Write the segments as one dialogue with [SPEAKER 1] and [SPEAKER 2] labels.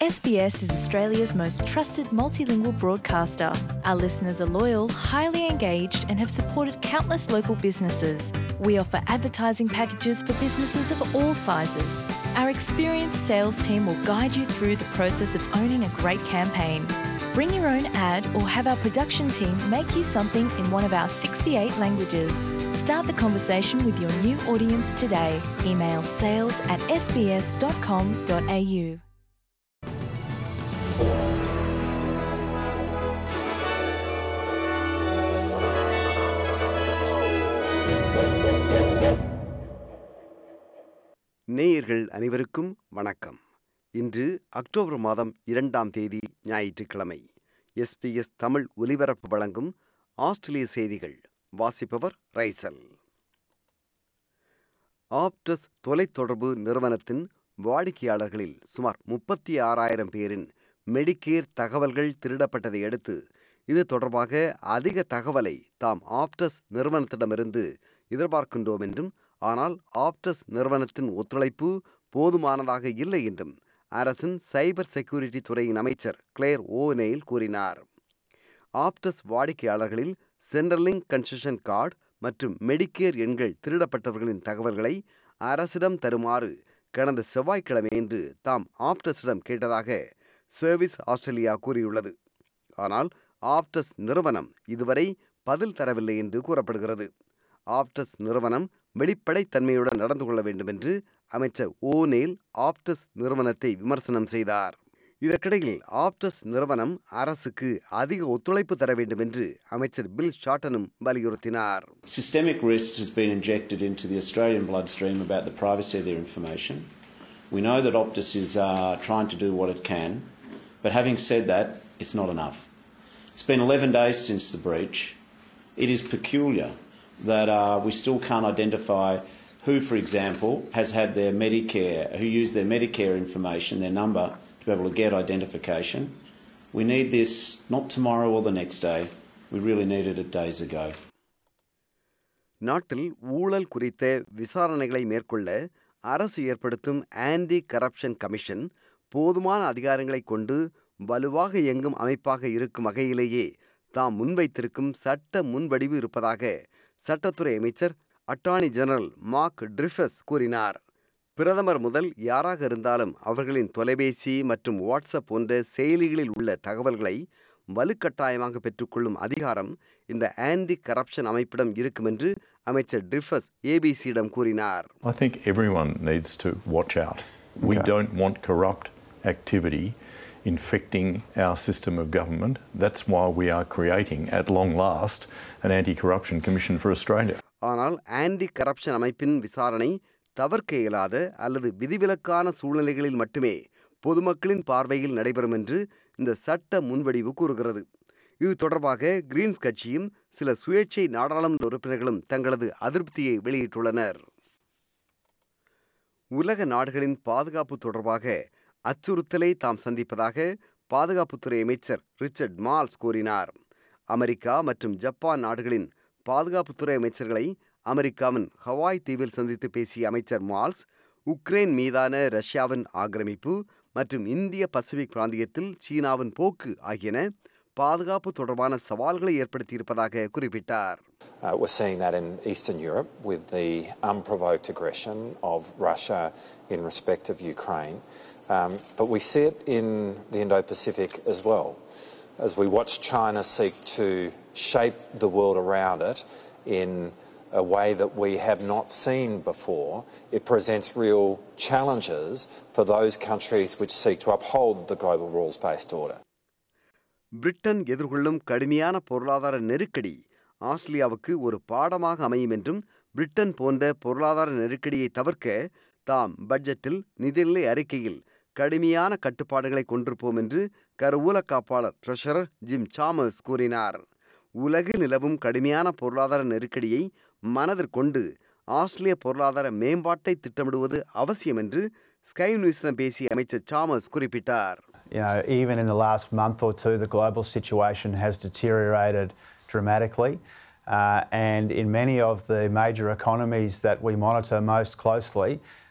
[SPEAKER 1] SBS is Australia's most trusted multilingual broadcaster. Our listeners are loyal, highly engaged, and have supported countless local businesses. We offer advertising packages for businesses of all sizes. Our experienced sales team will guide you through the process of owning a great campaign. Bring your own ad or have our production team make you something in one of our 68 languages. Start the conversation with your new audience today. Email sales at sbs.com.au.
[SPEAKER 2] நேயர்கள் அனைவருக்கும் வணக்கம் இன்று October மாதம் இரண்டாம் தேதி ஞாயிற்றுக்கிழமை SBS Tamil ஒலிபரப்பு வழங்கும் ஆஸ்திரேலிய செய்திகள் வாசிப்பவர் ரைசல் ஆப்டஸ் தொலைத்தொடர்பு நிறுவனத்தின் வாடிக்கையாளர்களில் சுமார் முப்பத்தி ஆறாயிரம் பேரின் மெடிக்கேர் தகவல்கள் திருடப்பட்டதை அடுத்து இது தொடர்பாக அதிக தகவலை தாம் ஆப்டஸ் நிறுவனத்திடமிருந்து எதிர்பார்க்கின்றோம் என்றும் ஆனால் ஆப்டஸ் நிறுவனத்தின் ஒத்துழைப்பு போதுமானதாக இல்லை என்றும் அரசின் சைபர் செக்யூரிட்டி துறையின் அமைச்சர் கிளேர் ஓநெயில் கூறினார் ஆப்டஸ் வாடிக்கையாளர்களில் சென்ட்ரலிங்க் கன்செஷன் கார்டு மற்றும் மெடிக்கேர் எண்கள் திருடப்பட்டவர்களின் தகவல்களை அரசிடம் தருமாறு கடந்த செவ்வாய்க்கிழமையன்று தாம் ஆப்டஸிடம் கேட்டதாக சர்வீஸ் ஆஸ்திரேலியா கூறியுள்ளது ஆனால் ஆப்டஸ் நிறுவனம் இதுவரை பதில் தரவில்லை என்று கூறப்படுகிறது ஆப்டஸ் நிறுவனம் வெளிப்படைத்தன்மையுடன் நடந்து கொள்ள வேண்டும் என்று அமைச்சர் ஓநேல் ஆப்டஸ் நிறுவனத்தை விமர்சனம் செய்தார் இதற்கிடையில் ஆப்டஸ் நிறுவனம் அரசுக்கு அதிக ஒத்துழைப்பு தர வேண்டும் என்று அமைச்சர் பில் ஷாட்டனும் வலியுறுத்தினார்
[SPEAKER 3] Systemic risk has been injected into the Australian bloodstream about the privacy of their information. We know that Optus is uh, trying to do what it can, but having said that, it's not enough. It's been 11 days since the breach. It is peculiar that uh, we still can't identify who, for example, has had their Medicare, who used their Medicare information, their number, to be able to get identification. We need this not tomorrow or the next day. We really needed it days ago.
[SPEAKER 2] நாட்டில் ஊழல் குறித்த விசாரணைகளை மேற்கொள்ள அரசு ஏற்படுத்தும் anti corruption commission போதுமான அதிகாரங்களை கொண்டு வலுவாக இயங்கும் அமைப்பாக இருக்கும் வகையிலேயே தாம் முன்வைத்திருக்கும் சட்ட முன்வடிவு இருப்பதாக சட்டத்துறை அமைச்சர் அட்டார்னி ஜெனரல் மார்க் ட்ரிஃபஸ் கூறினார் பிரதமர் முதல் யாராக இருந்தாலும் அவர்களின் தொலைபேசி மற்றும் வாட்ஸ்அப் போன்ற செயலிகளில் உள்ள தகவல்களை வலுக்கட்டாயமாக பெற்றுக்கொள்ளும் அதிகாரம் இந்த ஆன்டி கரப்ஷன் அமைப்பிடம் இருக்கும் என்று அமைச்சர் ட்ரிஃபஸ் ஏபிசியிடம் கூறினார்
[SPEAKER 4] I think everyone needs to watch out. We don't want corrupt activity infecting our system of government. That's why we are creating, at long last, an anti corruption commission for Australia.
[SPEAKER 2] ஆனால் anti corruption அமைப்பின் விசாரணை தவிர்க்க இயலாத அல்லது விதிவிலக்கான சூழ்நிலைகளில் மட்டுமே பொதுமக்களின் பார்வையில் நடைபெறும் என்று இந்த சட்ட முன்வடிவு கூறுகிறது இது தொடர்பாக கிரீன்ஸ் கட்சியும் சில சுயேட்சை நாடாளுமன்ற உறுப்பினர்களும் தங்களது அதிருப்தியை வெளியிட்டுள்ளனர் உலக நாடுகளின் பாதுகாப்பு தொடர்பாக அச்சுறுத்தலை தாம் சந்திப்பதாக பாதுகாப்புத்துறை அமைச்சர் ரிச்சர்ட் மால்ஸ் கூறினார் அமெரிக்கா மற்றும் ஜப்பான் நாடுகளின் பாதுகாப்புத்துறை அமைச்சர்களை அமெரிக்காவின் ஹவாய் தீவில் சந்தித்து பேசிய அமைச்சர் மால்ஸ் உக்ரைன் மீதான ரஷ்யாவின் ஆக்கிரமிப்பு மற்றும் இந்திய பசிபிக் பிராந்தியத்தில் சீனாவின் போக்கு ஆகியன பாதுகாப்பு தொடர்பான சவால்களை ஏற்படுத்தியிருப்பதாக குறிப்பிட்டார்
[SPEAKER 5] Uh, we're seeing that in Eastern Europe with the unprovoked aggression of Russia in respect of Ukraine. Um, but we see it in the Indo Pacific as well. As we watch China seek to shape the world around it in a way that we have not seen before, it presents real challenges for those countries which seek to uphold the global rules based order.
[SPEAKER 2] Britain எதிர்கொள்ளும் கடுமையான பொருளாதார நெருக்கடி ஆஸ்திரேலியாவுக்கு ஒரு பாடமாக அமையும் என்றும் Britain போன்ற பொருளாதார நெருக்கடியை தவிர்க்க தாம் பட்ஜெட்டில் நிதிநிலை அறிக்கையில் கடுமையான கட்டுப்பாடுகளை கொண்டிருப்போம் என்று கருவூல காப்பாளர் ட்ரெஷரர் ஜிம் சாமர்ஸ் கூறினார் உலகில் நிலவும் கடுமையான பொருளாதார நெருக்கடியை மனதிற்கொண்டு ஆஸ்திரேலிய பொருளாதார மேம்பாட்டை திட்டமிடுவது அவசியம் என்று ஸ்கை நியூஸிடம் பேசிய அமைச்சர் சாமர்ஸ் குறிப்பிட்டார்
[SPEAKER 6] You know, even in the last month or two, the global situation has deteriorated dramatically. Uh, and in many of the major economies that we monitor most closely,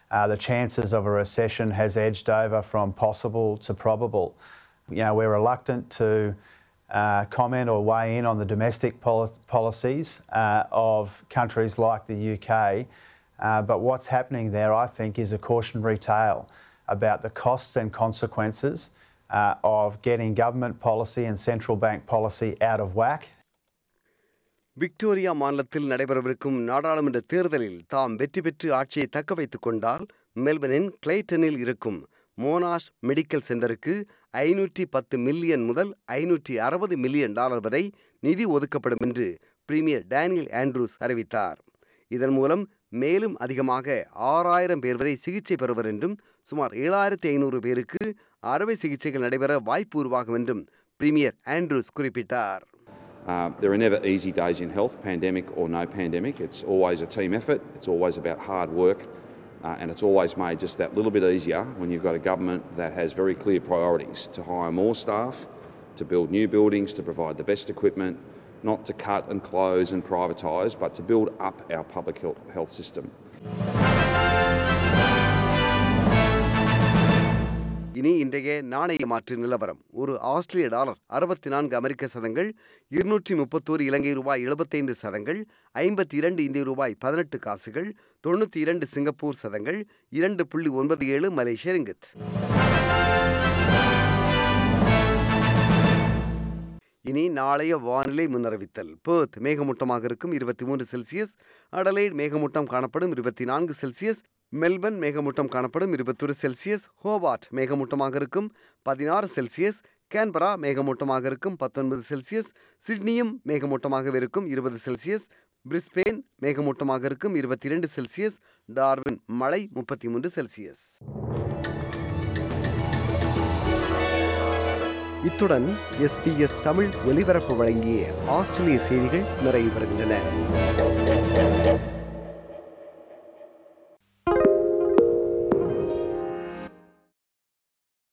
[SPEAKER 6] uh, the chances of a recession has edged over from possible to probable. You know, we're reluctant to uh, comment or weigh in on the domestic pol- policies uh, of countries like the UK, uh, but what's happening there, I think, is a cautionary tale about the costs and consequences uh, of getting government policy and central bank policy out of whack
[SPEAKER 2] Victoria மாநிலத்தில் நடைபெறவிருக்கும் நாடாளுமன்ற தேர்தலில் தாம் வெற்றி பெற்று ஆட்சியை தக்க வைத்துக் கொண்டால் மெல்பர்னின் கிளைட்டனில் இருக்கும் மோனாஷ் மெடிக்கல் சென்டருக்கு ஐநூற்றி பத்து மில்லியன் முதல் ஐநூற்றி அறுபது மில்லியன் டாலர் வரை நிதி ஒதுக்கப்படும் என்று பிரீமியர் டேனியல் ஆண்ட்ரூஸ் அறிவித்தார் இதன் மூலம் மேலும் அதிகமாக ஆறாயிரம் பேர் வரை சிகிச்சை பெறுவர் என்றும் சுமார் ஏழாயிரத்தி ஐநூறு பேருக்கு அறுவை சிகிச்சைகள் நடைபெற வாய்ப்பு உருவாகும் என்றும் பிரீமியர் ஆண்ட்ரூஸ் குறிப்பிட்டார்
[SPEAKER 7] Uh, there are never easy days in health, pandemic or no pandemic. It's always a team effort. It's always about hard work. Uh, and it's always made just that little bit easier when you've got a government that has very clear priorities to hire more staff, to build new buildings, to provide the best equipment, not to cut and close and privatise, but to build up our public health, health system.
[SPEAKER 2] இனி இன்றைய நாணய மாற்று நிலவரம் ஒரு ஆஸ்திரேலிய dollar அறுபத்தி நான்கு அமெரிக்க சதங்கள் இருநூற்றி முப்பத்தோரு இலங்கை ரூபாய் எழுபத்தைந்து சதங்கள் ஐம்பத்தி இரண்டு இந்திய ரூபாய் பதினெட்டு காசுகள் தொண்ணூற்றி இரண்டு சிங்கப்பூர் சதங்கள் இரண்டு புள்ளி ஒன்பது ஏழு மலேசிய ரிங்கித் இனி நாளைய வானிலை முன்னறிவித்தல் பேர்த் மேகமூட்டமாக இருக்கும் இருபத்தி மூன்று செல்சியஸ் அடலைட் மேகமூட்டம் காணப்படும் இருபத்தி நான்கு செல்சியஸ் மெல்பர்ன் மேகமூட்டம் காணப்படும் இருபத்தொரு செல்சியஸ் ஹோபார்ட் மேகமூட்டமாக இருக்கும் பதினாறு செல்சியஸ் கேன்பரா மேகமூட்டமாக இருக்கும் பத்தொன்பது செல்சியஸ் சிட்னியும் மேகமூட்டமாக இருக்கும் இருபது செல்சியஸ் பிரிஸ்பேன் மேகமூட்டமாக இருக்கும் இருபத்தி இரண்டு செல்சியஸ் டார்வின் மழை முப்பத்தி மூன்று செல்சியஸ் இத்துடன் எஸ்பிஎஸ் தமிழ் ஒலிபரப்பு வழங்கிய ஆஸ்திரேலிய செய்திகள் நிறைவு பெறுகின்றன